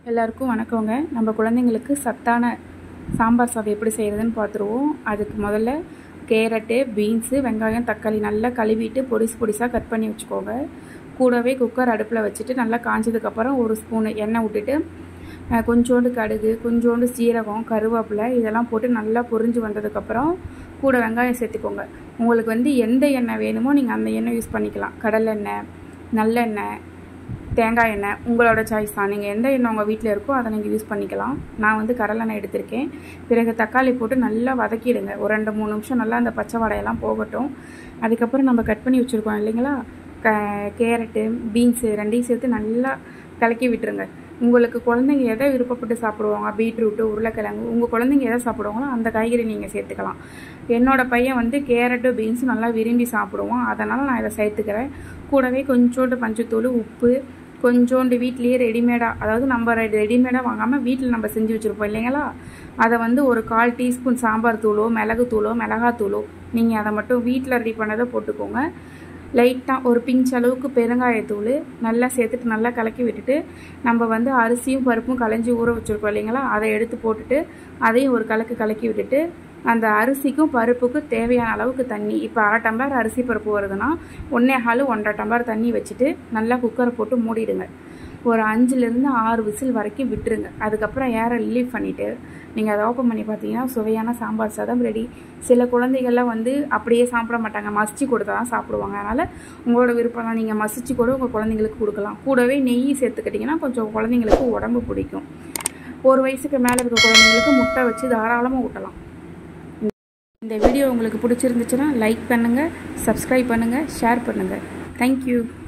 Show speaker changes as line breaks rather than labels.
எல்லாருக்கும் வணக்கங்க நம்ம குழந்தைங்களுக்கு சத்தான சாம்பார் சாதம் எப்படி செய்கிறதுன்னு பார்த்துருவோம் அதுக்கு முதல்ல கேரட்டு பீன்ஸு வெங்காயம் தக்காளி நல்லா கழுவிட்டு பொடிசு பொடிசாக கட் பண்ணி வச்சுக்கோங்க கூடவே குக்கர் அடுப்பில் வச்சுட்டு நல்லா காஞ்சதுக்கப்புறம் ஒரு ஸ்பூனு எண்ணெய் விட்டுட்டு அஹ், கொஞ்சோண்டு கடுகு கொஞ்சோண்டு சீரகம் கருவேப்பிலை இதெல்லாம் போட்டு நல்லா பொரிஞ்சு வந்ததுக்கப்புறம் கூட வெங்காயம் சேர்த்துக்கோங்க உங்களுக்கு வந்து எந்த எண்ணெய் வேணுமோ நீங்கள் அந்த எண்ணெய் யூஸ் பண்ணிக்கலாம் கடலெண்ணெய் நல்லெண்ணெய் தேங்காய் எண்ணெய் உங்களோட சாய்ஸ் தான் நீங்கள் எந்த எண்ணெய் உங்கள் வீட்டில் இருக்கோ அதை நீங்கள் யூஸ் பண்ணிக்கலாம் நான் வந்து கடலெண்ணெய் எடுத்திருக்கேன் பிறகு தக்காளி போட்டு நல்லா வதக்கிடுங்க ஒரு ரெண்டு மூணு நிமிஷம் நல்லா அந்த பச்சை வடையெல்லாம் போகட்டும் அதுக்கப்புறம் நம்ம கட் பண்ணி வச்சுருக்கோம் இல்லைங்களா க கேரட்டு பீன்ஸு ரெண்டையும் சேர்த்து நல்லா கலக்கி விட்டுருங்க உங்களுக்கு குழந்தைங்க எதை விருப்பப்பட்டு சாப்பிடுவாங்க பீட்ரூட்டு உருளைக்கிழங்கு உங்கள் குழந்தைங்க எதை சாப்பிடுவாங்களோ அந்த காய்கறி நீங்கள் சேர்த்துக்கலாம் என்னோட பையன் வந்து கேரட்டு பீன்ஸும் நல்லா விரும்பி சாப்பிடுவான் அதனால் நான் இதை சேர்த்துக்கிறேன் கூடவே கொஞ்சோண்டு பஞ்சத்தூள் உப்பு கொஞ்சோண்டு வீட்லேயே ரெடிமேடாக அதாவது நம்ம ரெடிமேடாக வாங்காமல் வீட்டில் நம்ம செஞ்சு வச்சுருப்போம் இல்லைங்களா அதை வந்து ஒரு கால் டீஸ்பூன் சாம்பார் தூளோ மிளகு தூளோ மிளகாத்தூளோ நீங்கள் அதை மட்டும் வீட்டில் ரெடி பண்ணதை போட்டுக்கோங்க லைட்டாக ஒரு பிஞ்ச் அளவுக்கு பெருங்காயத்தூள் நல்லா சேர்த்துட்டு நல்லா கலக்கி விட்டுட்டு நம்ம வந்து அரிசியும் பருப்பும் களைஞ்சி ஊற வச்சுருக்கோம் இல்லைங்களா அதை எடுத்து போட்டுட்டு அதையும் ஒரு கலக்கு கலக்கி விட்டுட்டு அந்த அரிசிக்கும் பருப்புக்கும் தேவையான அளவுக்கு தண்ணி இப்போ அரை டம்ளர் அரிசி பருப்பு வருதுன்னா ஒன்றே ஹாலு ஒன்றரை டம்ளர் தண்ணி வச்சுட்டு நல்லா குக்கரை போட்டு மூடிடுங்க ஒரு அஞ்சுலேருந்து ஆறு விசில் வரைக்கும் விட்டுருங்க அதுக்கப்புறம் ஏரை ரிலீவ் பண்ணிவிட்டு நீங்கள் அதை ஓப்பன் பண்ணி பார்த்தீங்கன்னா சுவையான சாம்பார் சாதம் ரெடி சில குழந்தைகள்லாம் வந்து அப்படியே சாப்பிட மாட்டாங்க மசிச்சு கொடுத்தா தான் சாப்பிடுவாங்க அதனால் உங்களோட விருப்பம் தான் நீங்கள் மசிச்சு கூட உங்கள் குழந்தைங்களுக்கு கொடுக்கலாம் கூடவே நெய் சேர்த்துக்கிட்டிங்கன்னா கொஞ்சம் குழந்தைங்களுக்கு உடம்பு பிடிக்கும் ஒரு வயசுக்கு மேலே இருக்க குழந்தைங்களுக்கு முட்டை வச்சு தாராளமாக ஊட்டலாம் இந்த வீடியோ உங்களுக்கு பிடிச்சிருந்துச்சுன்னா லைக் பண்ணுங்கள் சப்ஸ்கிரைப் பண்ணுங்கள் ஷேர் பண்ணுங்கள் தேங்க்யூ